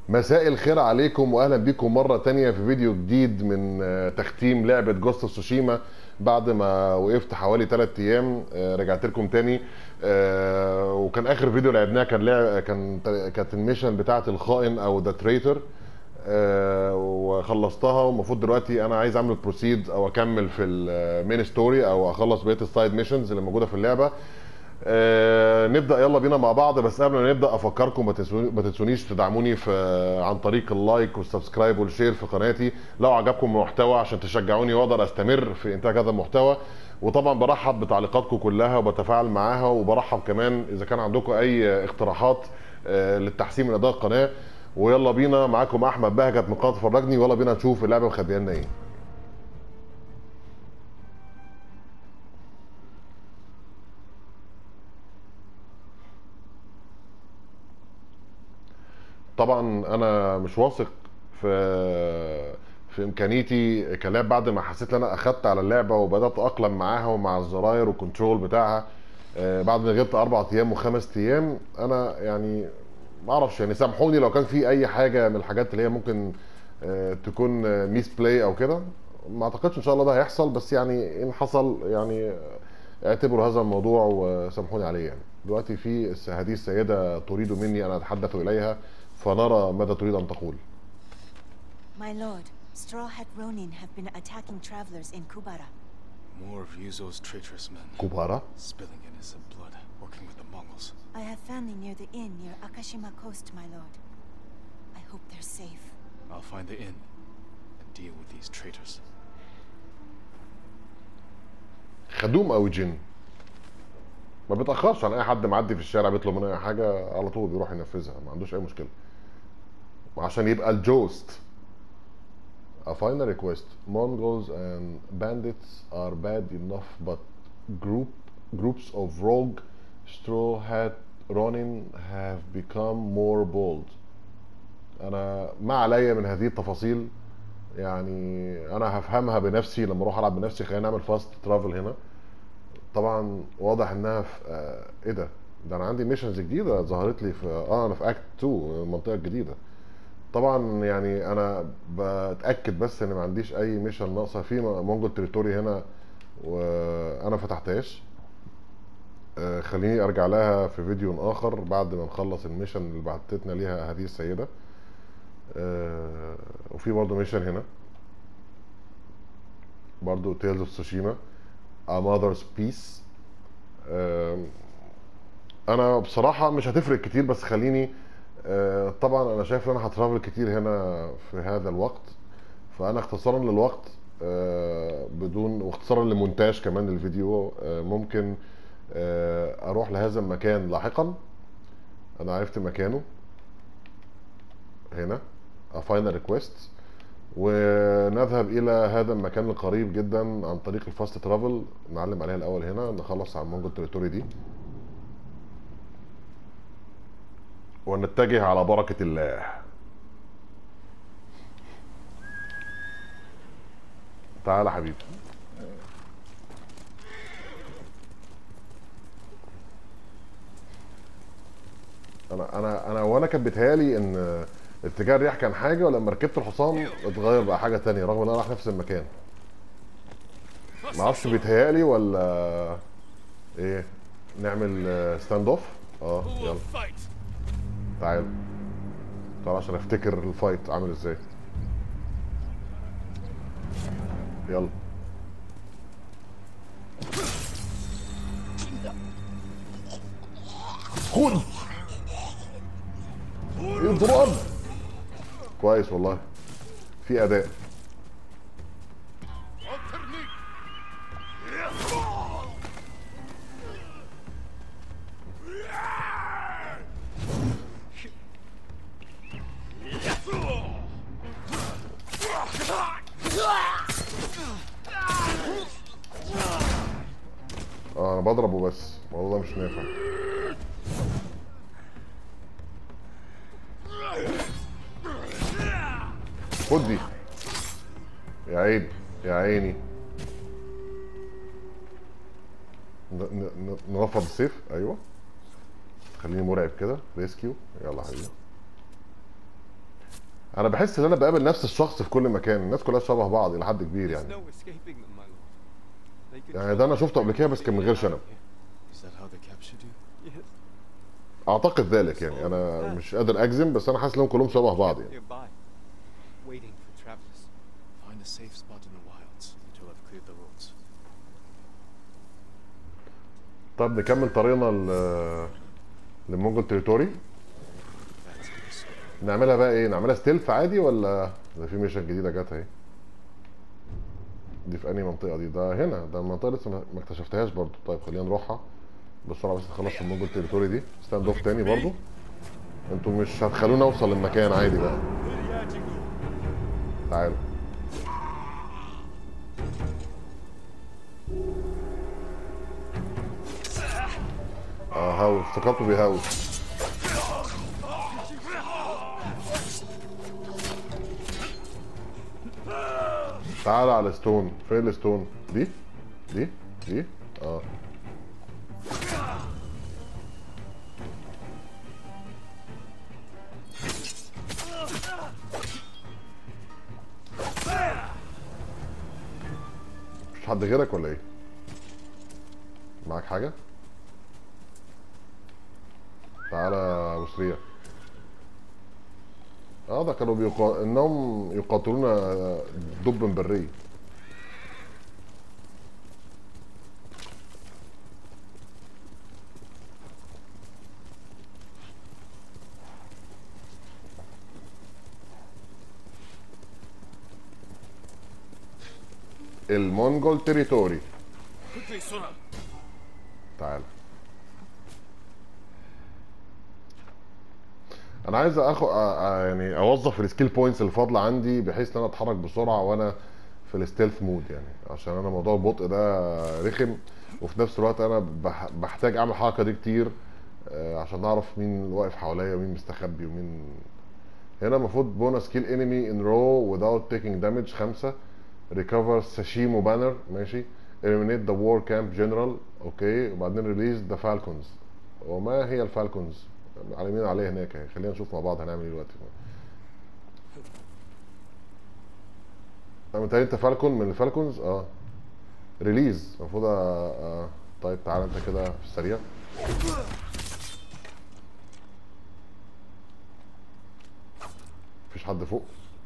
مساء الخير عليكم واهلا بيكم مره تانية في فيديو جديد من آه، تختيم لعبه جوست اوف سوشيما بعد ما وقفت حوالي 3 ايام آه، رجعت لكم تاني آه، وكان اخر فيديو لعبناه كان لعب كان كانت الميشن بتاعه الخائن او ذا تريتر وخلصتها والمفروض دلوقتي انا عايز اعمل بروسيد او اكمل في المين ستوري او اخلص بقيه السايد ميشنز اللي موجوده في اللعبه آه، نبدا يلا بينا مع بعض بس قبل ما نبدا افكركم ما تنسوني- ما تنسونيش تدعموني في عن طريق اللايك والسبسكرايب والشير في قناتي لو عجبكم المحتوى عشان تشجعوني واقدر استمر في انتاج هذا المحتوى وطبعا برحب بتعليقاتكم كلها وبتفاعل معاها وبرحب كمان اذا كان عندكم اي اقتراحات آه، للتحسين من اداء القناه ويلا بينا معاكم احمد بهجت من قناه فرجني ويلا بينا نشوف اللعبه مخبيه لنا ايه طبعا انا مش واثق في في امكانيتي كلاعب بعد ما حسيت ان انا اخدت على اللعبه وبدات اتاقلم معاها ومع الزراير والكنترول بتاعها آه، بعد ما غبت اربع ايام وخمس ايام انا يعني ما اعرفش يعني سامحوني لو كان في اي حاجه من الحاجات اللي هي ممكن آه، تكون ميس بلاي او كده ما اعتقدش ان شاء الله ده هيحصل بس يعني ان حصل يعني اعتبروا هذا الموضوع وسامحوني عليه يعني دلوقتي في الس- هذه السيده تريد مني ان اتحدث اليها فنرى ماذا تريد ان تقول My lord, Straw Hat Ronin have been attacking travelers in Kubara. More of Yuzo's traitorous men, كبارة spilling innocent blood, working with the Mongols. I have family near the inn near Akashima Coast, my lord. I hope they're safe. I'll find the inn and deal with these traitors. خدوم او جن ما بيتاخرش عن اي حد معدي في الشارع بيطلب منه اي حاجه على طول بيروح ينفذها ما عندوش اي مشكله عشان يبقى الجوست A final request. Mongols and bandits are bad enough, but group groups of rogue straw hat Ronin have become more bold. انا ما عليا من هذه التفاصيل يعني انا هفهمها بنفسي لما اروح العب بنفسي خلينا نعمل فاست ترافل هنا طبعا واضح انها في آه ايه ده ده انا عندي ميشنز جديده ظهرت لي في اه انا في اكت 2 المنطقه الجديده طبعا يعني انا بتاكد بس ان ما عنديش اي ميشن ناقصه في مونجول تريتوري هنا وانا فتحتهاش آه خليني ارجع لها في فيديو اخر بعد ما نخلص الميشن اللي بعتتنا ليها هذه السيده آه وفي برضه ميشن هنا برضه تيلز اوف سوشيما A Mother's Peace آم، انا بصراحه مش هتفرق كتير بس خليني آه، طبعا انا شايف ان انا هترافل كتير هنا في هذا الوقت فانا اختصارا للوقت آه، بدون واختصارا للمونتاج كمان للفيديو آه، ممكن آه، اروح لهذا المكان لاحقا انا عرفت مكانه هنا A Final Request ونذهب الى هذا المكان القريب جدا عن طريق الفاست ترافل نعلم عليها الاول هنا نخلص على المونجو تريتوري دي ونتجه على بركة الله تعال يا حبيبي انا انا انا وانا كان بيتهيألي ان اتجاه الرياح كان حاجه ولما ركبت الحصان اتغير بقى حاجه تانية رغم ان انا رايح نفس المكان ما اعرفش بيتهيألي ولا ايه نعمل ستاند اوف اه يلا تعال تعال عشان افتكر الفايت عامل ازاي يلا خد اضرب كويس والله في اداء اه انا بضربه بس الموضوع ده مش نافع خد دي يا عيني يا عيني ن- ن- ن- نرفض السيف ايوه خليني مرعب كده ريسكيو يلا يا حبيبي انا بحس ان انا بقابل نفس الشخص في كل مكان الناس كلها شبه بعض الى حد كبير There's يعني no escaping them, my lord. They يعني ده انا شفته قبل كده بس كان من غير شنب Is that how they captured you? Yes. اعتقد ذلك يعني انا مش قادر اجزم بس انا حاسس انهم كلهم شبه بعض يعني Nearby, waiting for travelers. Find a safe spot in the wilds until I've cleared the roads. طب نكمل طريقنا ل للمونجول تريتوري That's understood. نعملها بقى ايه نعملها ستيلث عادي ولا ده في ميشن جديده جت اهي دي في انهي منطقه دي ده هنا ده المنطقه لسه ما ما اكتشفتهاش برضو طيب خلينا نروحها بسرعه بس نخلص المونجول تريتوري دي ستاند اوف تاني برضو انتوا مش هتخلوني اوصل للمكان عادي بقى تعالوا اه هاوس افتكرته بيهاوس تعالى على ستون فين الستون دي دي دي اه مش حد غيرك ولا ايه معاك حاجه تعالى يا ابو سريع اه ده كانوا بيقا... انهم يقاتلون دب بري المونجول تريتوري Quickly, Sona! تعال انا عايز اخد يعني اوظف السكيل بوينتس اللي فاضله عندي بحيث ان انا اتحرك بسرعه وانا في الستيلث مود يعني عشان انا موضوع البطء ده رخم وفي نفس الوقت انا بح- بحتاج اعمل الحركه دي كتير آه، عشان اعرف مين واقف حواليا ومين مستخبي ومين هنا المفروض بونا سكيل انمي ان رو without taking damage خمسة ريكفر ساشيمو بانر ماشي eliminate the war camp general اوكي وبعدين ريليز ذا فالكونز وما هي الفالكونز على مين عليه هناك اهي خلينا نشوف مع بعض هنعمل ايه دلوقتي انا متهيألي انت فالكون من الفالكونز اه ريليز المفروض أ- آه. طيب تعالى انت كده في السريع مفيش حد فوق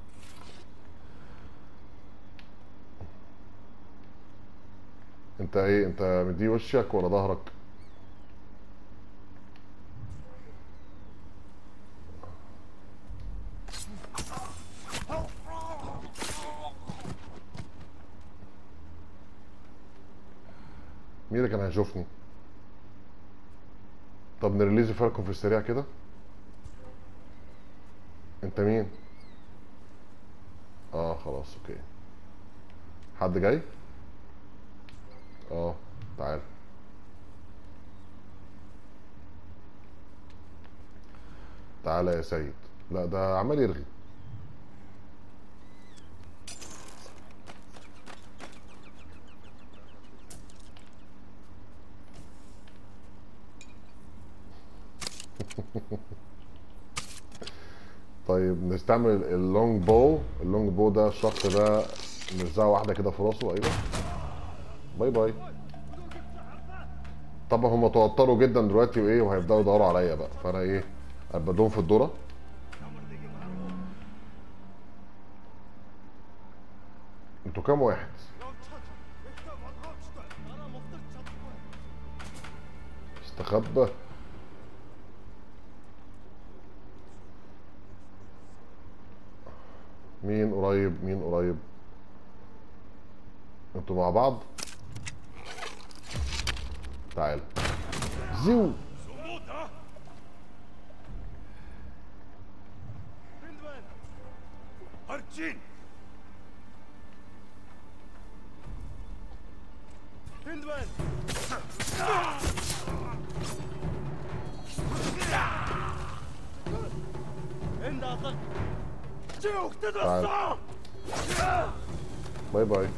انت ايه انت مدي وشك ولا ظهرك مين اللي كان هيشوفني طب نريليز فالكون في السريع كده انت مين اه خلاص اوكي حد جاي اه تعال تعالى يا سيد لا ده عمال يرغي طيب نستعمل اللونج بو اللونج بو ده الشخص ده نرزعه واحده كده في راسه ايوه باي باي طبعا هم توتروا جدا دلوقتي وايه وهيبداوا يدوروا عليا بقى فانا ايه ابدهم في الدوره انتوا كام واحد استخبى مين قريب مين قريب انتوا مع بعض تعال زيو أرجين هندوان هند أخذ جيوك تدرس باي باي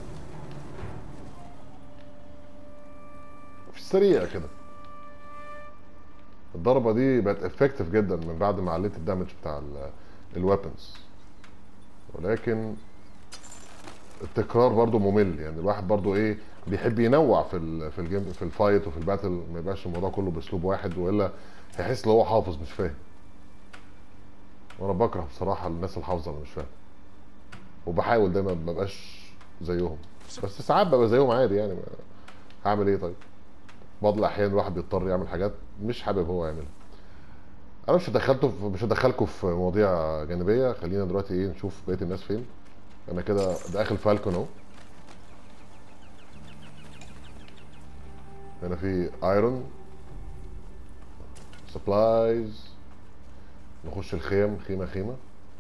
في السريع كده الضربه دي بقت افكتيف جدا من بعد ما عليت الدمج بتاع الويبنز ولكن التكرار برضو ممل يعني الواحد برضو ايه بيحب ينوع في ال في الجيم في الفايت وفي الباتل ما يبقاش الموضوع كله باسلوب واحد والا هيحس ان هو حافظ مش فاهم وانا بكره بصراحه الناس الحافظه اللي مش فاهم وبحاول دايما ما ابقاش زيهم بس ساعات ببقى زيهم عادي يعني ما- هعمل ايه طيب بعض الاحيان الواحد بيضطر يعمل حاجات مش حابب هو يعملها انا مش هدخلته في مش هدخلكم في مواضيع جانبيه خلينا دلوقتي ايه نشوف بقيه الناس فين انا كده داخل فالكون اهو هنا في ايرون سبلايز نخش الخيم خيمه خيمه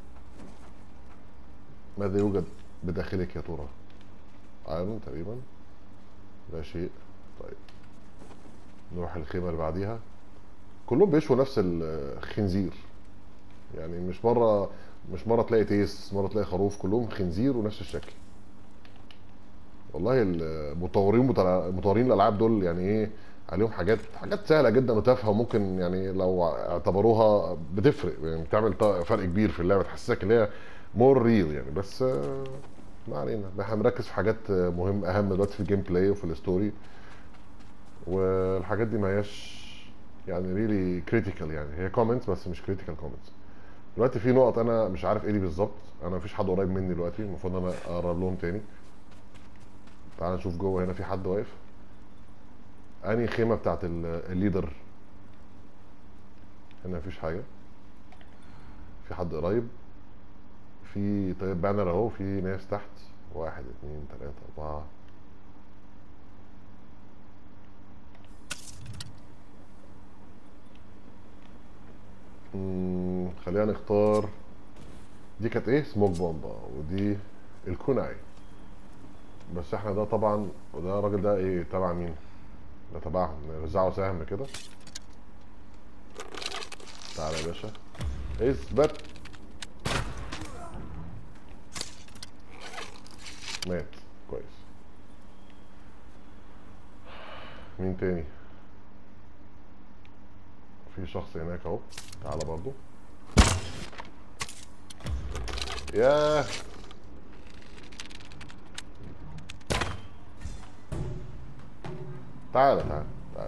ماذا يوجد بداخلك يا ترى ايرون تقريبا لا شيء طيب نروح الخيمه اللي بعديها كلهم بيشوا نفس الخنزير يعني مش مره مش مره تلاقي تيس مره تلاقي خروف كلهم خنزير ونفس الشكل والله المطورين متر- مطورين الالعاب دول يعني ايه عليهم حاجات حاجات سهله جدا وتافهه وممكن يعني لو اعتبروها بتفرق يعني بتعمل ط- فرق كبير في اللعبه تحسسك ان هي مور ريل يعني بس آه، ما علينا احنا بنركز في حاجات مهم اهم دلوقتي في الجيم بلاي وفي الستوري والحاجات دي ما هياش يعني ريلي كريتيكال يعني هي كومنتس بس مش كريتيكال كومنتس دلوقتي في نقط انا مش عارف ايه دي بالظبط انا مفيش حد قريب مني دلوقتي المفروض ان انا اقرب لهم تاني تعال نشوف جوه هنا في حد واقف انهي خيمه بتاعت ال- الليدر هنا مفيش حاجه في حد قريب في طيب بانر اهو في ناس تحت واحد اتنين تلاته اربعه مم، خلينا نختار دي كانت ايه سموك بومب آه، ودي الكوناي بس احنا ده طبعا وده الراجل ده ايه تبع مين ده تبعهم نرزعه سهم كده تعالى يا باشا اثبت مات كويس مين تاني في شخص هناك اهو تعالى برضو ياه تعالى تعالى تعالى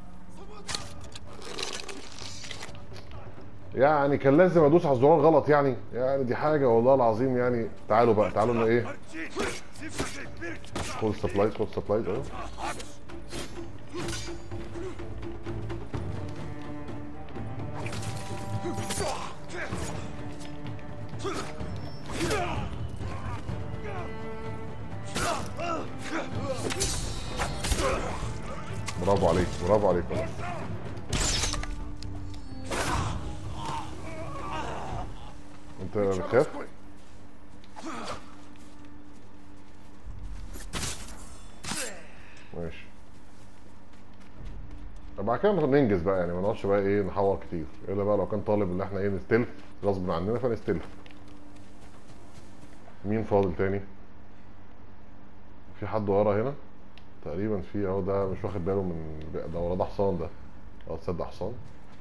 يعني كان لازم ادوس على الزرار غلط يعني يعني دي حاجه والله العظيم يعني تعالوا بقى تعالوا لنا ايه Archie, Zipfel birgt خد سبلايز خد سبلايز اهو برافو عليك برافو عليك والله انت بتخاف؟ ماشي طب بعد كده ننجز بقى يعني ما نقعدش بقى ايه نحور كتير الا بقى لو كان طالب اللي احنا ايه نستلف غصب عننا فنستلف مين فاضل تاني في حد ورا هنا تقريبا في اهو ده مش واخد باله من ده ورا ده حصان ده اه تصدق حصان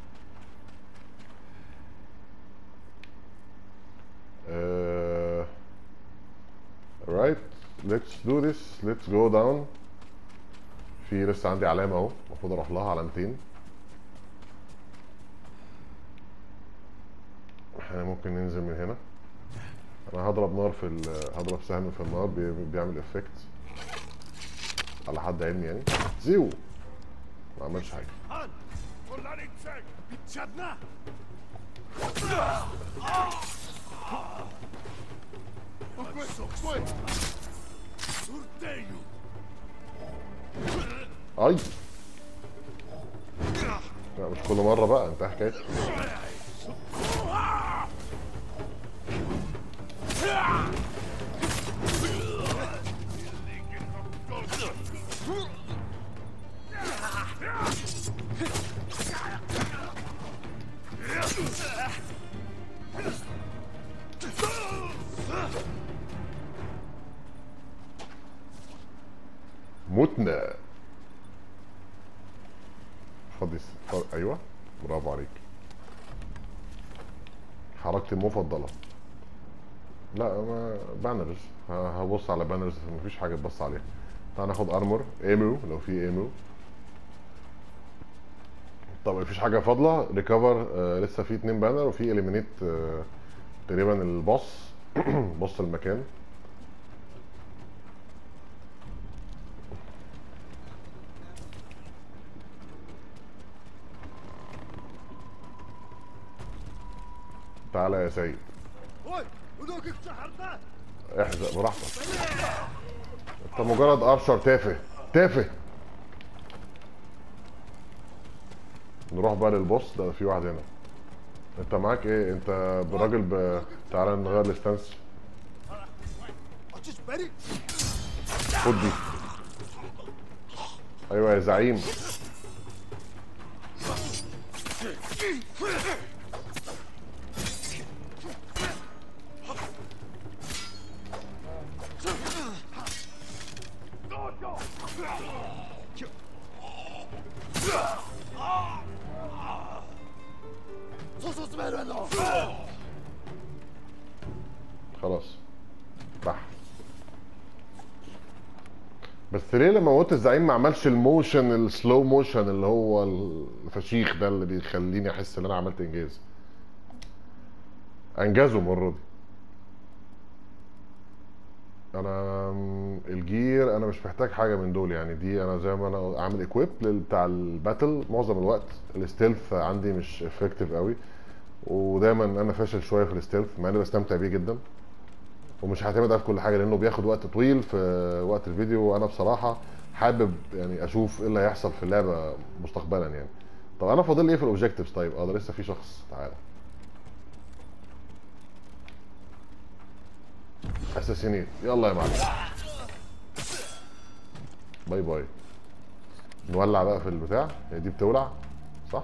uh, right let's do this let's go down في لسه عندي علامة اهو المفروض اروح لها علامتين احنا ممكن ننزل من هنا انا هضرب نار في ال- هضرب سهم في النار بي- بيعمل افكت على حد علمي يعني زيو ما عملش حاجة Han! Polanicek! Biczadna! Urteju! اي لا مش كل مرة بقى انت حكاية متنا فضي فضي. ايوه برافو عليك حركتي المفضله لا ما بانرز ه- هبص على بانرز مفيش حاجه تبص عليها تعال ناخد ارمور ايمو لو في ايمو طب مفيش حاجه فاضله ريكفر آه لسه في اتنين بانر وفي اليمينيت آه تقريبا الباص بص المكان تعالى يا سيد هوي ودوك شحرنا احزق براحتك انت مجرد ارشر تافه تافه نروح بقى للبوس ده في واحد هنا انت معاك ايه انت براجل ب... تعالى نغير الستانس Açış beni. خد دي ايوه يا زعيم sos sos ver ben خلاص بح بس ليه لما موت الزعيم ما عملش الموشن السلو موشن اللي هو الفشيخ ده اللي بيخليني احس ان انا عملت انجاز انجزه المره دي انا م- الجير انا مش محتاج حاجه من دول يعني دي انا زي ما انا عامل اكويب بتاع الباتل معظم الوقت الستيلث عندي مش افكتيف قوي ودايما انا فاشل شويه في الستيلث مع اني بستمتع بيه جدا ومش هعتمد على كل حاجه لانه بياخد وقت طويل في وقت الفيديو وانا بصراحه حابب يعني اشوف ايه اللي هيحصل في اللعبه مستقبلا يعني طب انا فاضل لي ايه في الاوبجكتيفز طيب اه ده لسه في شخص تعالى اساسينيت يلا يا معلم باي باي نولع بقى في البتاع هي دي بتولع صح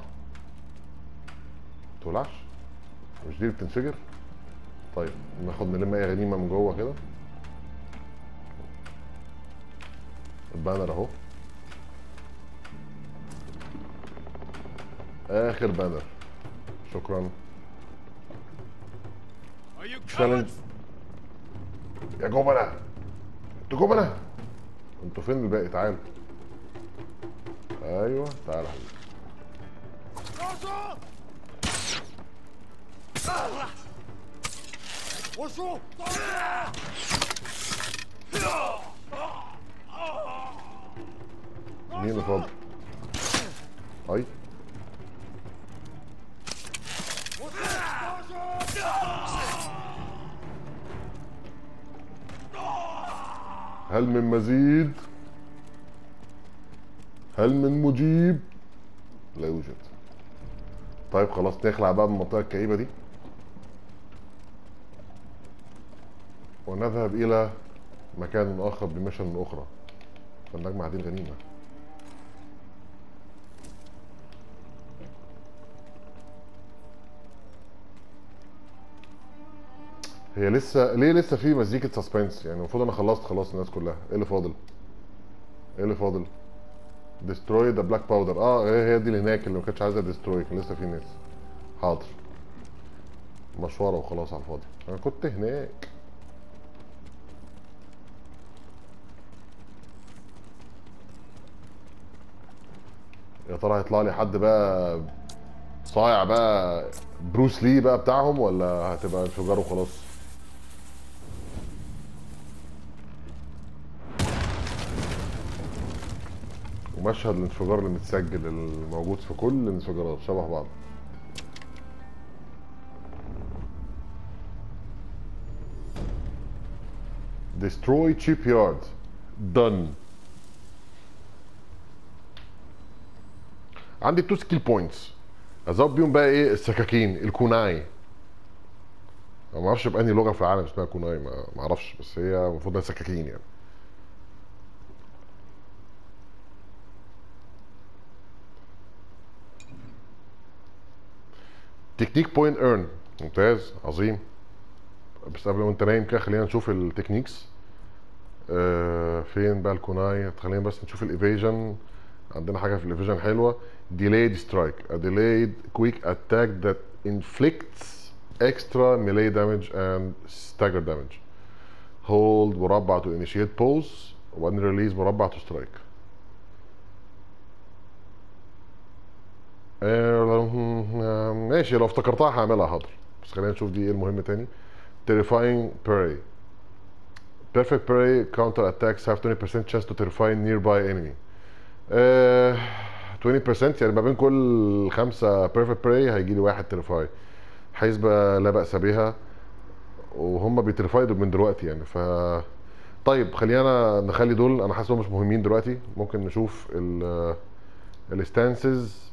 بتولعش مش دي بتنفجر طيب ناخد نلم اي غنيمه من جوه كده البانر اهو اخر بانر شكرا Are you تشالنج يا جبنة انتوا جبنة انتوا فين الباقي تعالوا ايوه تعالى يا حبيبي وشو مين اللي فاضل اي هل من مزيد هل من مجيب لا يوجد طيب خلاص نخلع بقى من المنطقه الكئيبه دي ونذهب الى مكان اخر بمشن اخرى فلنجمع دي الغنيمه هي لسه ليه لسه في مزيكة سسبنس يعني المفروض انا خلصت خلاص الناس كلها ايه اللي فاضل ايه اللي فاضل ديستروي ذا بلاك باودر اه هي هي دي اللي هناك اللي ما كانتش عايزه ديستروي كان لسه في ناس حاضر مشوره وخلاص على الفاضي انا كنت هناك يا ترى هيطلع لي حد بقى صايع بقى بروس لي بقى بتاعهم ولا هتبقى انفجار وخلاص ومشهد الانفجار اللي متسجل الموجود في كل الانفجارات شبه بعض destroy shipyard done عندي تو سكيل بوينتس ازود بيهم بقى ايه السكاكين الكوناي أنا ما اعرفش بأنهي لغه في العالم اسمها كوناي ما ما اعرفش بس هي المفروض انها سكاكين يعني تكنيك بوينت ايرن ممتاز عظيم بس قبل ما انت نايم كده خلينا نشوف التكنيكس آه فين بقى الكوناي خلينا بس نشوف الايفيجن عندنا حاجه في الايفيجن حلوه delayed strike a delayed quick attack that inflicts extra melee damage and stagger damage hold مربع to initiate pulse وبعدين release مربع to strike آه، ماشي لو افتكرتها هعملها حاضر بس خلينا نشوف دي ايه المهم تاني terrifying parry perfect parry counter attacks have 20% chance to terrify nearby enemy آه 20% يعني ما بين كل خمسة perfect parry هيجي لي واحد terrify حسبة لا بأس بها وهم بيترفايدوا من دلوقتي يعني ف طيب خلينا نخلي دول انا حاسس إنهم مش مهمين دلوقتي ممكن نشوف ال الستانسز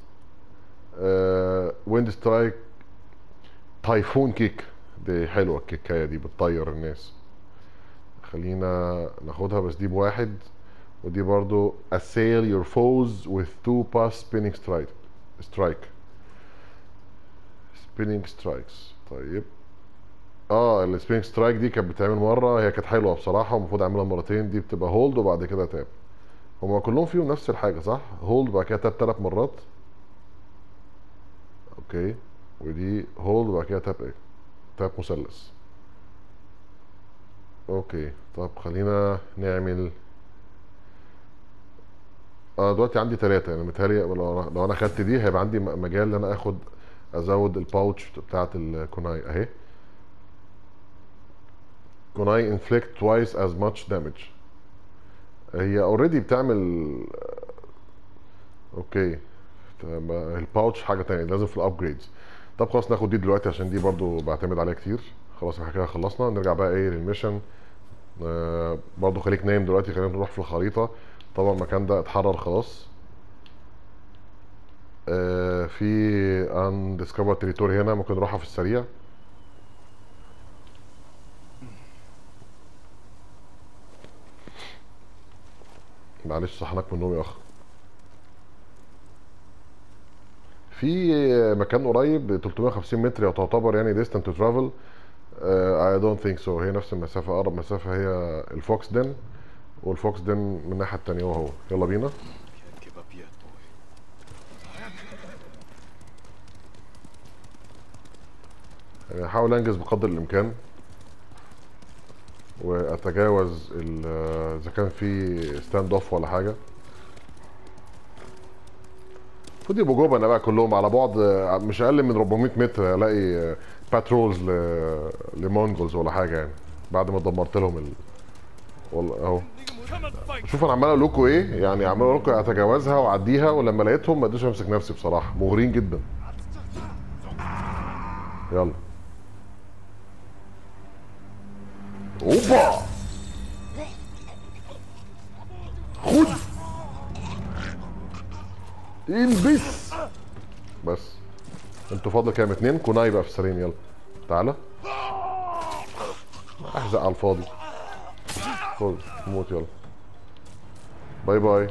ويند سترايك تايفون كيك دي حلوه الكيكايه دي بتطير الناس خلينا ناخدها بس دي بواحد ودي برضو assail your foes with two pass spinning strike strike spinning strikes طيب اه السبينج سترايك دي كانت بتتعمل مره هي كانت حلوه بصراحه ومفروض اعملها مرتين دي بتبقى هولد وبعد كده تاب هما كلهم فيهم نفس الحاجه صح هولد وبعد كده تاب ثلاث مرات اوكي ودي هولد وبعد كده تاب ايه تاب مثلث اوكي طب خلينا نعمل اه دلوقتي عندي ثلاثة يعني متهيألي لو انا لو انا خدت دي هيبقى عندي م- مجال ان انا اخد ازود الباوتش بتاعت الكوناي اهي كوناي inflict twice as much damage هي اوريدي بتعمل اوكي طب الباوتش حاجة تانية لازم في الابجريدز طب خلاص ناخد دي دلوقتي عشان دي برضو بعتمد عليها كتير خلاص احنا كده خلصنا نرجع بقى ايه للميشن آه برضو خليك نايم دلوقتي خلينا نروح في الخريطة طبعا المكان ده اتحرر خلاص آه في undiscovered territory هنا ممكن نروحها في السريع معلش صحناك من النوم يا اخ في مكان قريب 350 متر تعتبر يعني distant to travel uh, I don't think so هي نفس المسافة أقرب مسافة هي الفوكس دن والفوكس دن من الناحية التانية وهو يلا بينا Can't give up yet, boy. يعني هحاول انجز بقدر الامكان واتجاوز ال- اذا كان في ستاند اوف ولا حاجه المفروض يبقوا جبنة بقى كلهم على بعد آه، مش اقل من 400 متر الاقي باترولز لمونجولز ولا حاجه يعني بعد ما دمرت لهم ال... والله اهو شوف انا عمال اقول لكم ايه يعني عمال اقول لكم اتجاوزها واعديها ولما لقيتهم ما قدرتش امسك نفسي بصراحه مغرين جدا يلا اوبا خد البس بس انتوا فاضل كام اتنين كوناي بقى في السرير يلا تعالى احزق على الفاضي خد موت يلا باي باي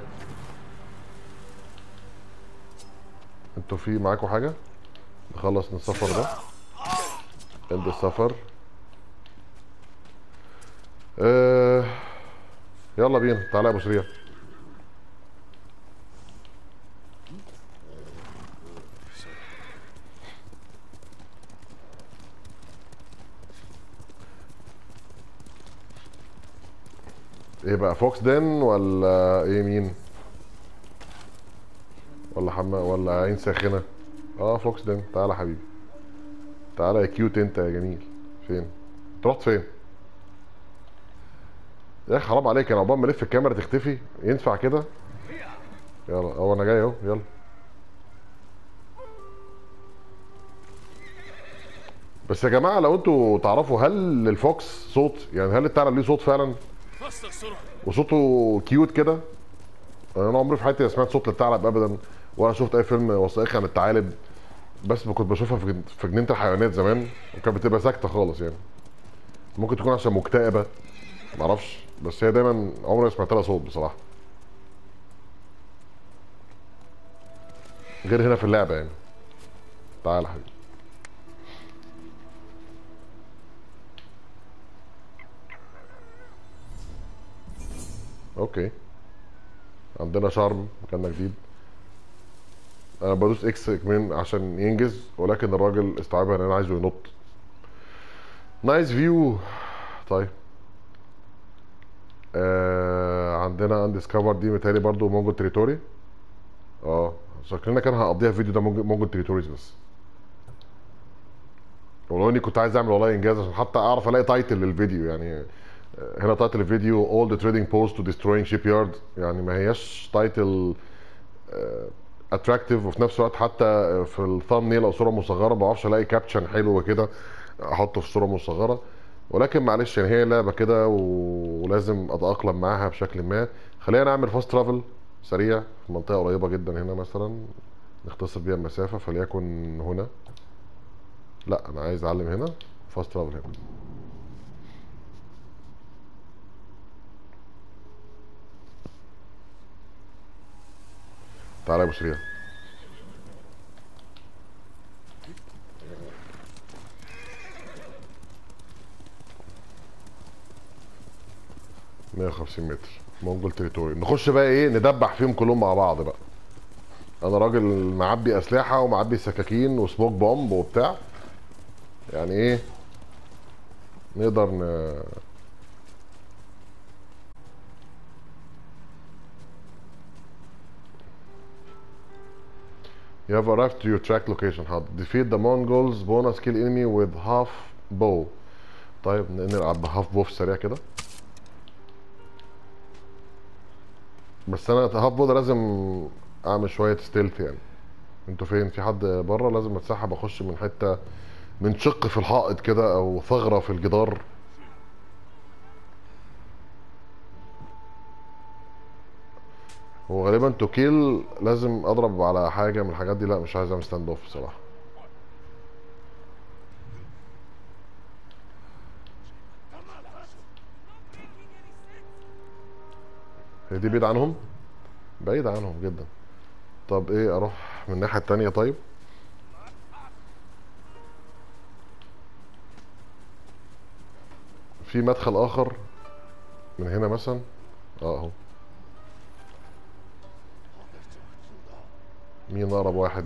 انتوا في معاكوا حاجة نخلص من السفر ده end السفر آه يلا بينا تعالى يا ابو سريع ايه بقى فوكس دين ولا ايه مين ولا حما ولا عين ساخنه اه فوكس دين تعالى يا حبيبي تعالى يا كيوت انت يا جميل فين انت رحت فين يا اخي حرام عليك انا عقبال ما الف الكاميرا تختفي ينفع كده يلا اهو انا جاي اهو يلا بس يا جماعه لو انتوا تعرفوا هل الفوكس صوت يعني هل الثعلب ليه صوت فعلا وصوته كيوت كده انا عمري في حياتي ما سمعت صوت للثعلب ابدا ولا شفت اي فيلم وثائقي عن الثعالب بس كنت بشوفها في جن- في جنينه الحيوانات زمان وكانت بتبقى ساكته خالص يعني ممكن تكون عشان مكتئبه معرفش بس هي دايما عمري ما سمعت لها صوت بصراحه غير هنا في اللعبه يعني تعال يا حبيبي اوكي عندنا شارم مكاننا جديد انا بدوس اكس كمان عشان ينجز ولكن الراجل استوعبها ان انا عايزه ينط نايس فيو طيب آه عندنا اندسكفر دي متهيألي برضو مونجو تريتوري اه شكلنا كان هقضيها فيديو ده مونجو مونجو تريتوريز بس ولو اني كنت عايز اعمل والله انجاز عشان حتى اعرف الاقي تايتل للفيديو يعني آه، هنا تايتل الفيديو all the trading posts to destroying shipyard يعني ما هياش تايتل اتراكتيف وفي نفس الوقت حتى في الثامنيل او صوره مصغره ما بعرفش الاقي كابشن حلو كده احطه في صوره مصغره ولكن معلش يعني هي لعبه كده و- ولازم اتاقلم معاها بشكل ما خلينا نعمل فاست ترافل سريع في منطقه قريبه جدا هنا مثلا نختصر بيها المسافه فليكن هنا لا انا عايز اعلم هنا فاست ترافل هنا تعالى يا ابو سريع مية وخمسين متر مونجول تريتوري نخش بقى ايه ندبح فيهم كلهم مع بعض بقى انا راجل معبي اسلحه ومعبي سكاكين وسموك بومب وبتاع يعني ايه نقدر ن... You have arrived to your track location حاضر defeat the Mongols bonus kill enemy with half bow طيب ن- نلعب بهاف بو في السريع كده بس انا هاف بو ده لازم اعمل شويه ستيلث يعني انتوا فين في حد بره لازم اتسحب اخش من حته من شق في الحائط كده او ثغره في الجدار هو غالبا تو كيل لازم اضرب على حاجه من الحاجات دي لا مش عايز اعمل ستاند اوف بصراحه هي دي بعيد عنهم بعيد عنهم جدا طب ايه اروح من الناحيه التانية طيب في مدخل اخر من هنا مثلا اه اهو مين اقرب واحد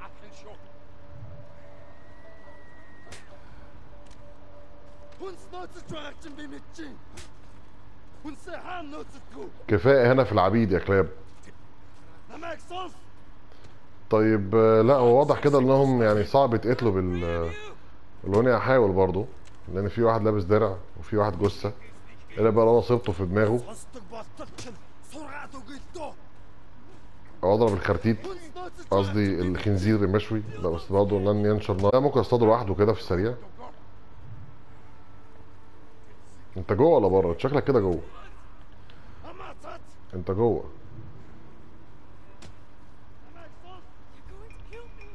Hun snart distraction be mit Jin. Hun se han not to go. كفايه هنا في العبيد يا كلاب Na mek solf. طيب آه، لا هو واضح كده انهم يعني صعب يتقتلوا بال اللي هنا هحاول برضه لان في واحد لابس درع وفي واحد جثه الا بقى لو انا صبته في دماغه Hostig bastardchen. سرعة وقيتو. او اضرب الخرتيت Hun snart قصدي الخنزير المشوي لا بس برضه لن ينشر نار لا، ممكن اصطاده لوحده كده في السريع انت جوه ولا بره شكلك كده جوه Amatat. انت جوه Na mek solf. You're going to kill me.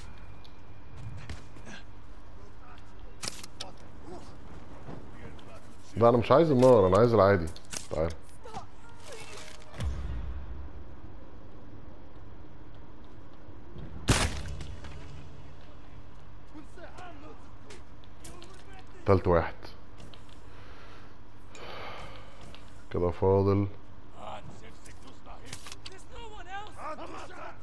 لا انا مش عايز النار انا عايز العادي تعال Hun se han not to go. تالت واحد كده فاضل There's no one else. Amatat.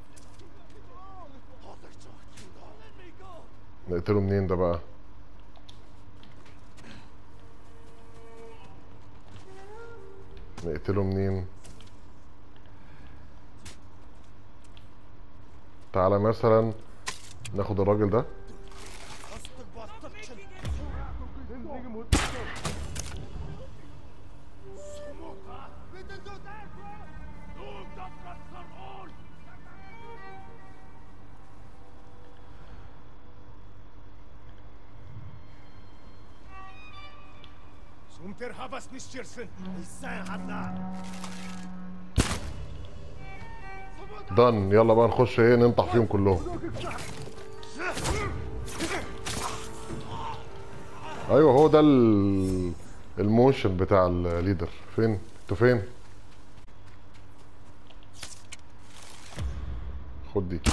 Hostig Let me go. نقتله منين ده بقى نقتله منين تعالى مثلا ناخد الراجل ده Hostig bastardchen. Bitte so der, bro. Du, das Bastard all. Sumter havas nischersen. İhsan hadna. دن يلا بقى نخش ايه ننطح فيهم كلهم ايوه هو ده ال- الموشن بتاع الليدر فين انتوا فين خد دي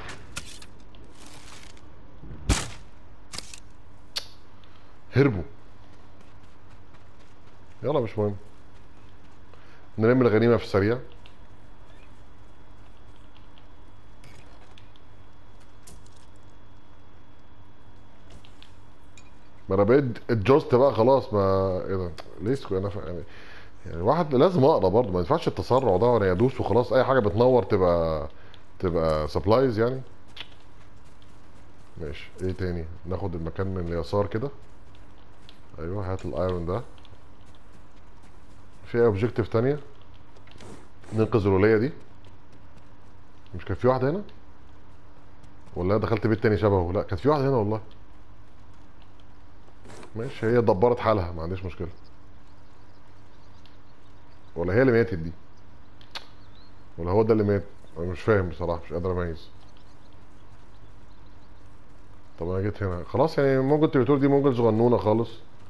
هربوا يلا مش مهم نلم الغنيمه في السريع ما انا بقيت اتجوزت بقى خلاص ما ايه ده ليه سكو انا ف... يعني يعني الواحد لازم اقرا برضه ما ينفعش التسرع ده وانا يدوس وخلاص اي حاجه بتنور تبقى تبقى سبلايز يعني ماشي ايه تاني ناخد المكان من اليسار كده ايوه هات الايرون ده في اوبجيكتيف تانية ننقذ الولية دي مش كان في واحدة هنا ولا أنا دخلت بيت تاني شبهه لا كانت في واحدة هنا والله ماشي هي دبرت حالها ما عنديش مشكلة ولا هي اللي ماتت دي ولا هو ده اللي مات انا مش فاهم بصراحة مش قادر اميز طب انا جيت هنا خلاص يعني ممكن التليتور دي ممكن صغنونة خالص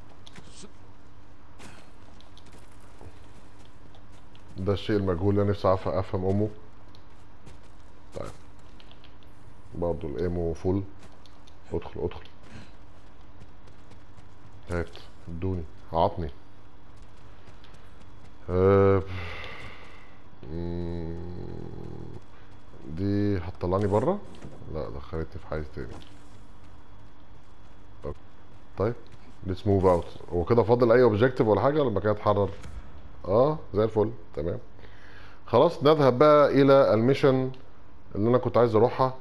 ده الشيء المجهول اللي انا نفسي أف- افهم امه طيب برضه الايمو فول ادخل ادخل هات ادوني عطني أه... مم، دي هتطلعني بره لا دخلتني في حاجه تاني أوك. طيب ليتس موف اوت هو كده فاضل اي اوبجيكتيف ولا حاجه لما كانت اتحرر اه زي الفل تمام خلاص نذهب بقى الى الميشن اللي انا كنت عايز اروحها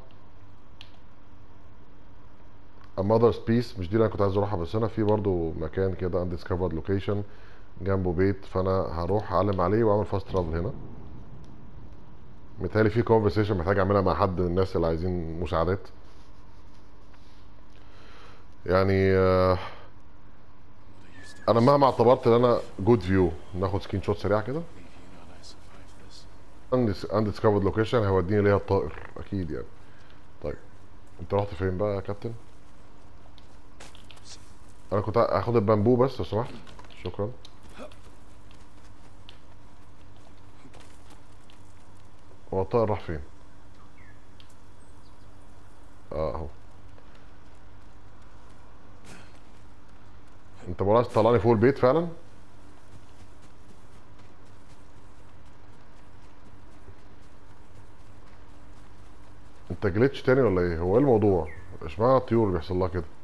A mother's piece مش دي اللي انا كنت عايز اروحها بس هنا في برضو مكان كده undiscovered location جنبه بيت فانا هروح اعلم عليه واعمل فاست ترافل هنا متهيألي في conversation محتاج اعملها مع حد من الناس اللي عايزين مساعدات يعني آه، انا مهما اعتبرت ان انا جود فيو ناخد سكرين شوت سريع كده Maybe you and I survived this. undiscovered لوكيشن هيوديني ليها الطائر اكيد يعني طيب انت رحت فين بقى يا كابتن انا كنت هاخد البامبو بس لو سمحت شكرا هو الطائر راح فين اه اهو انت مرة تطلعني فوق البيت فعلا انت جليتش تاني ولا ايه هو ايه الموضوع اشمعنى الطيور بيحصل لها كده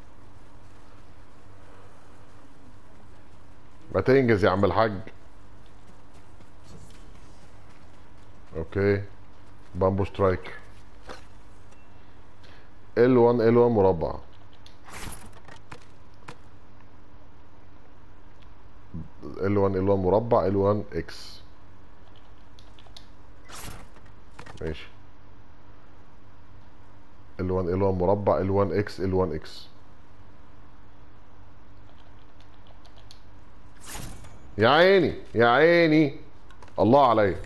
ما تنجز يا عم الحاج اوكي بامبو سترايك L1 L1 مربع L1 L1 مربع L1 X ماشي L1 L1 مربع L1 X L1 X يا عيني يا عيني الله عليا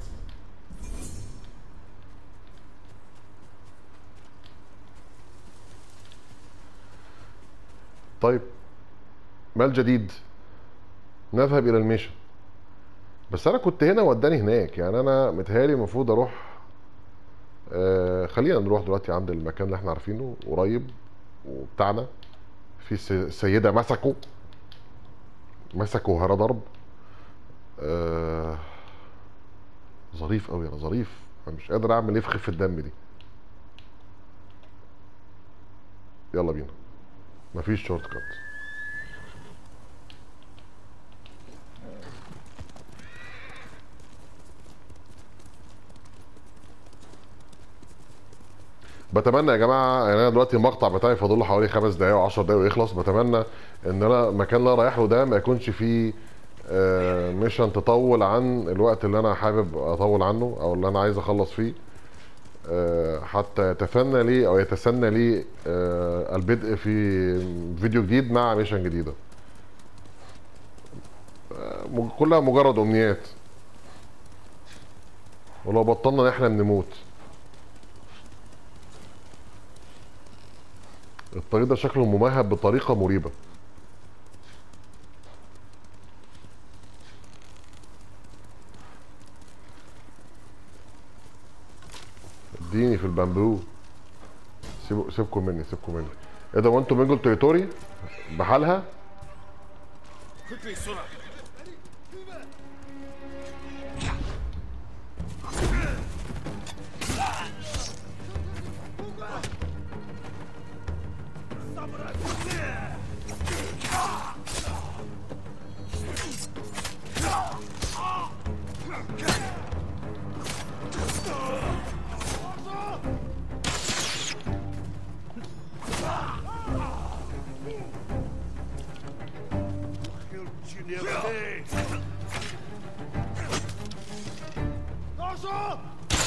طيب ما الجديد نذهب الى الميشن بس انا كنت هنا وداني هناك يعني انا متهيألي المفروض اروح آه خلينا نروح دلوقتي عند المكان اللي احنا عارفينه قريب وبتاعنا في س- سيدة مسكوا مسكوا هرى ضرب آه ظريف قوي انا ظريف انا مش قادر اعمل ايه في خفة الدم دي يلا بينا مفيش شورت كات بتمنى يا جماعه يعني انا دلوقتي المقطع بتاعي فاضل له حوالي خمس دقايق او 10 دقايق ويخلص بتمنى ان انا المكان اللي انا رايح له ده ما يكونش فيه آه، ميشن تطول عن الوقت اللي انا حابب اطول عنه او اللي انا عايز اخلص فيه آه، حتى يتثنى لي او يتسنى لي آه، البدء في فيديو جديد مع ميشن جديده آه، م- كلها مجرد امنيات ولو بطلنا نحلم نموت الطريق ده شكله ممهد بطريقه مريبه اديني في البامبو سيبوا سيبكم مني سيبكم مني ايه ده وانتوا ميجل تريتوري بحالها Quickly, Sora! Daja!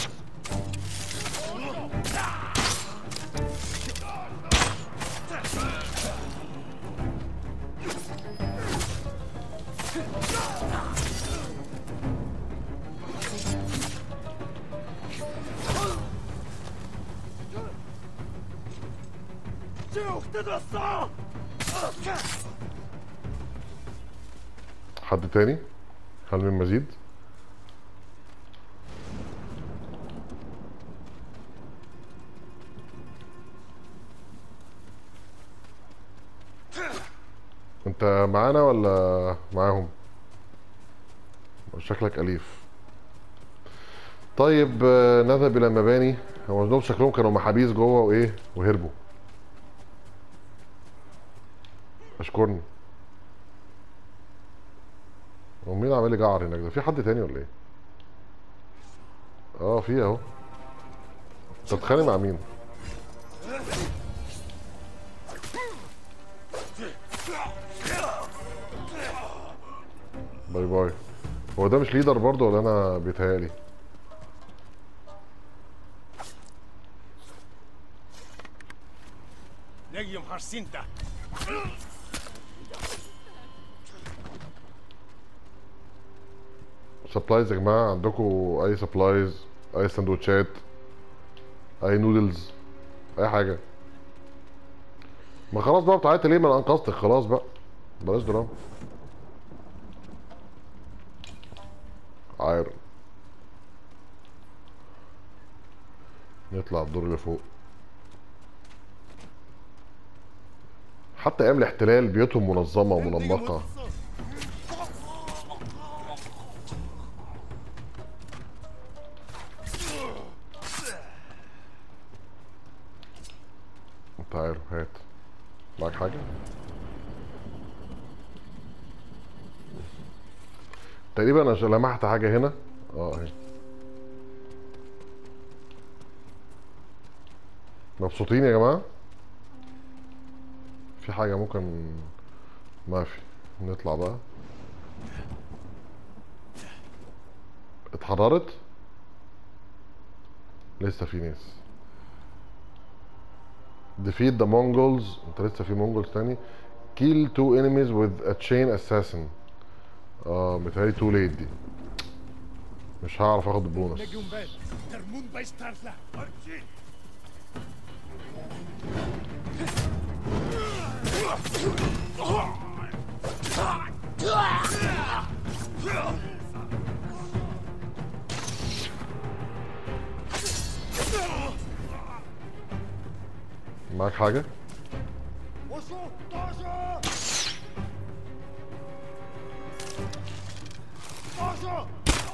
Тюх, ты достал! حد تاني هل من مزيد انت معانا ولا معاهم شكلك اليف طيب آه، نذهب الى المباني هو دول شكلهم كانوا محابيس جوه وايه وهربوا اشكرني هو مين عامل لي جعر هناك ده في حد تاني ولا ايه اه في اهو انت بتتخانق مع مين باي باي هو ده مش ليدر برضه ولا انا بيتهيألي Legium Harsinta! سبلايز يا جماعه عندكم اي سبلايز اي سندوتشات اي نودلز اي حاجه ما خلاص بقى بتاعتي ليه ما انا انقذتك خلاص بقى بلاش دراما عايرن نطلع الدور اللي فوق حتى ايام الاحتلال بيوتهم منظمه ومنمقه تعالوا هات معاك حاجة؟ تقريبا انا لمحت حاجة هنا اه اهي مبسوطين يا جماعة؟ في حاجة ممكن ما في نطلع بقى اتحررت لسه في ناس defeat the Mongols انت لسه في مونجولز تاني kill two enemies with a chain assassin اه بتهيألي too late دي مش هعرف اخد البونص Legium Bell! Der Mund bei Starfla! معاك حاجة؟ وشو طاجة طاجة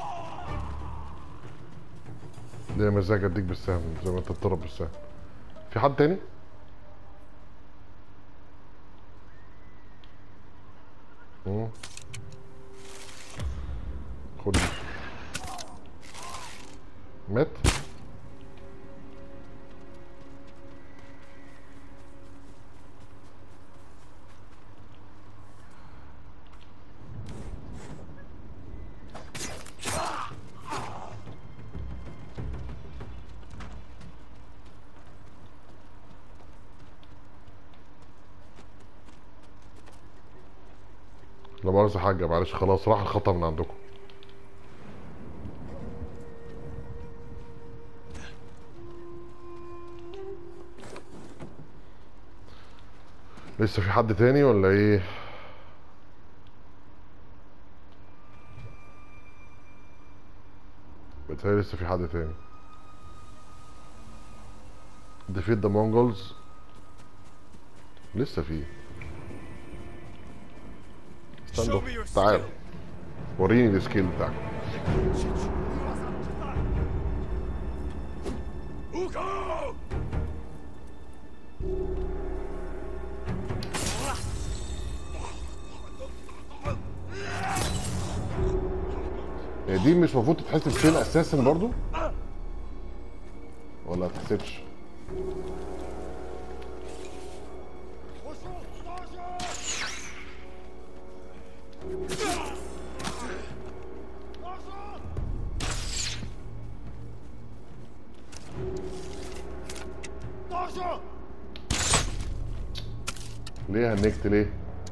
ليه مزاج اديك بالسهم زي ما انت بتضرب بالسهم في حد تاني؟ مم. خد دي. مات لا مؤاخذة يا حاجة معلش خلاص راح الخطأ من عندكم لسه في حد تاني ولا ايه؟ بتهيألي لسه في حد تاني defeat the Mongols لسه في استنوا تعال وريني السكيل بتاعك Ugo! هي دي مش المفروض تتحسب فين اساسا برضو ولا ما تتحسبش وشو طاجة ليه هنكت ليه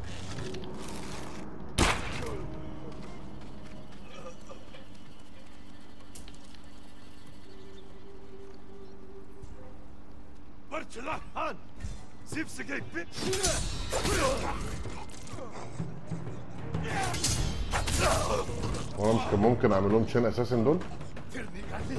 Barçala Han! Zipsige bit! وانا مش كان ممكن اعمل لهم تشين اساسا دول Tirni galli!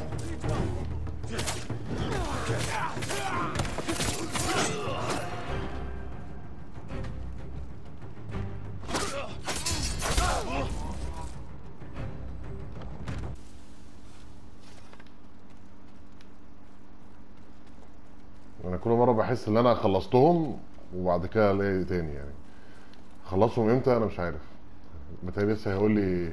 انا كل مره بحس ان انا خلصتهم وبعد كده الاقي تاني يعني خلصهم امتى انا مش عارف متهيألي لسه هيقول لي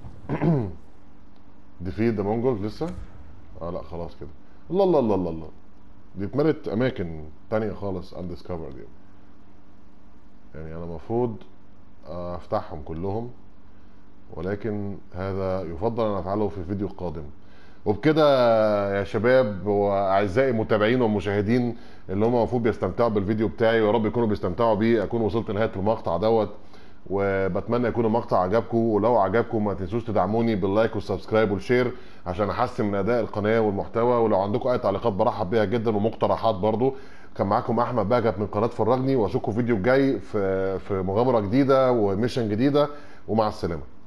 ديفيد ذا مونجولز لسه اه لا خلاص كده الله الله الله الله الله دي اتملت اماكن تانية خالص undiscovered يعني يعني انا المفروض افتحهم كلهم ولكن هذا يفضل ان افعله في الفيديو القادم وبكده يا شباب واعزائي المتابعين والمشاهدين اللي هم المفروض بيستمتعوا بالفيديو بتاعي ويا رب يكونوا بيستمتعوا بيه اكون وصلت لنهايه المقطع دوت وبتمنى يكون المقطع عجبكم ولو عجبكم ما تنسوش تدعموني باللايك والسبسكرايب والشير عشان احسن من اداء القناه والمحتوى ولو عندكم اي تعليقات برحب بيها جدا ومقترحات برضو كان معاكم احمد بهجت من قناه فرجني واشوفكم فيديو جاي في في مغامره جديده وميشن جديده ومع السلامه